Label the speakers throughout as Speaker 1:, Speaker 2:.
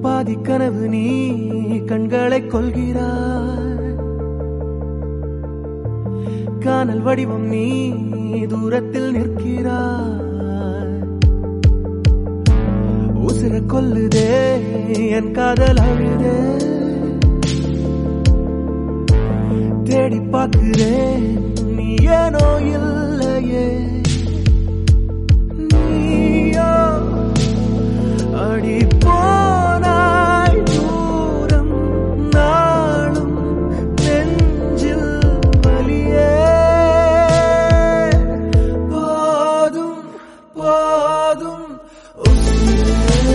Speaker 1: பாதி கனவு நீ கண்களை கொள்கிறாய் காணல் வடிவம் நீ தூரத்தில் நிற்கிறாய் உசிர கொல்லுதே என் காதல் அழுதே தேடி பார்க்கிறேன் நீ ஏனோ இல்லையே நீயோ அடி போனாய் தூரம் நாளும் நெஞ்சில் வலியே போதும் போதும் உசிரே.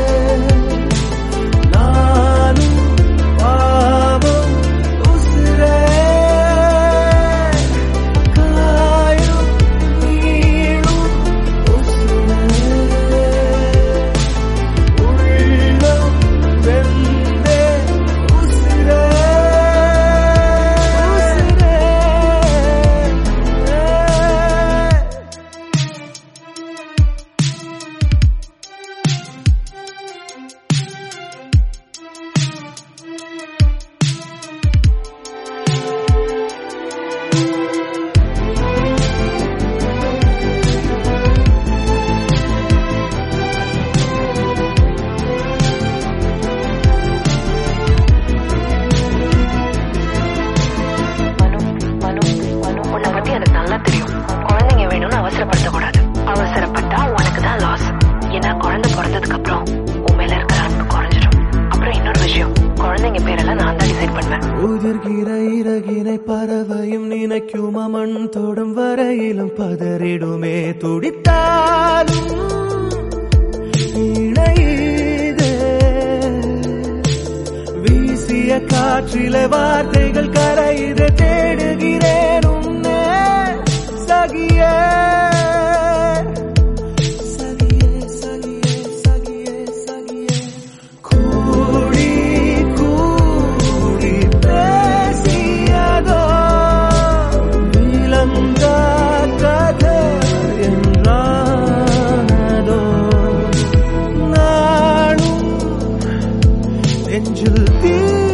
Speaker 1: நானும் பாவம் உசிரே. காயும் நீளும் உசிரே. உள்ளம் வெந்தே உசிரே. உசிரே.
Speaker 2: மனு மனு மனு உன்னை பத்தி எனக்கு நல்லா தெரியும் குழந்தைங்க வேணும்னு அவசரப்படுத்தக்கூடாது அவசரப்பட்டா உனக்கு தான் லாஸ் ஏன்னா குழந்தை பிறந்ததுக்கு அப்புறம் உன் மேல இருக்கிற அன்பு குறைஞ்சிடும் அப்புறம் இன்னொரு விஷயம் குழந்தைங்க பேரெல்லாம் நான் தான் டிசைட் பண்ணுவேன்
Speaker 1: உதிர்கிற இறகினை பறவையும் நினைக்குமா மண் தொடும் வரையிலும் பதறிடுமே துடித்தாலும் இணையுதே. வீசிய காற்றிலே வார்த்தைகள் கரையுது தேடுகிறேன் உன்னே சகியே சகியே சகியே சகியே சகியே கூடி கூடி பேசியதோ விளங்க கதை என்றானதோ நானும் நெஞ்சில் தீ